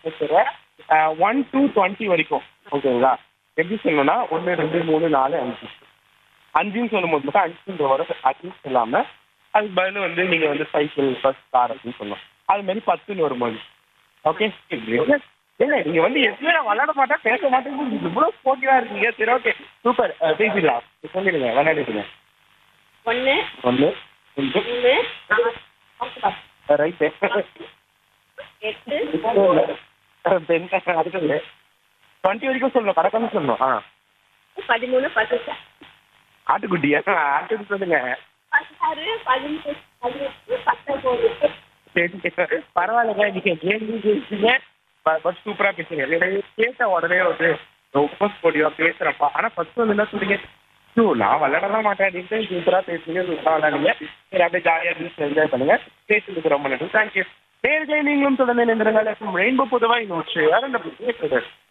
பேசுகிறேன் one to twenty வரைக்கும் ஓகேங்களா எப்படி சொல்லணும்னா ஒன்று ரெண்டு மூணு நாலு அஞ்சு அஞ்சுன்னு சொல்லும்போது மட்டும் அஞ்சுன்ற வர அஞ்சுன்னு சொல்லாமல் அதுக்கு பதில் வந்து நீங்கள் வந்து சைக்கிள் பஸ் கார் அப்படின்னு சொல்லணும் அது மாதிரி பத்துன்னு வரும்போது ஓகே இல்லை நீங்கள் வந்து எதுவுமே நான் விளையாட மாட்டேன் பேச மாட்டேன் இவ்வளோ போட்டியாக இருக்கீங்க சரி ஓகே சூப்பர் பேசிடலாம் சொல்லிடுங்க விளையாடிடுங்க ஒன்று ஒன்று ரெண்டு மூணு நாலு ரைட்டு எட்டு அடுத்தது டுவெண்ட்டி வரைக்கும் சொல்லணும் கரெக்டாக சொல்லணும் ஆ பதிமூணு பதினெட்டு ஆட்டுக்குட்டியா ஆட்டுக்கு சொல்லுங்க பதினாறு பதினஞ்சு பதினெட்டு பத்தொம்போது சரி பரவாயில்லைங்க நீங்க கேள்வி கேட்டீங்க பட் சூப்பரா பேசுறீங்க எனக்கு கேட்ட உடனே வந்து ரொம்ப ஸ்போர்ட்டிவா பேசுறப்பா ஆனா ஃபர்ஸ்ட் வந்து என்ன சொன்னீங்க ஐயோ நான் விளையாடலாம் மாட்டேன் அப்படின்ட்டு சூப்பரா பேசுறீங்க சூப்பரா விளையாடுங்க சரி அப்படியே ஜாலியா இருந்துச்சு என்ஜாய் பண்ணுங்க பேசுறதுக்கு ரொம்ப நன்றி தேங்க்யூ நேர்களை நீங்களும் தொடர்ந்து நின்றுங்கள் ரெயின்போ பொதுவாக இன்னும் வேற என்ன பேசுறது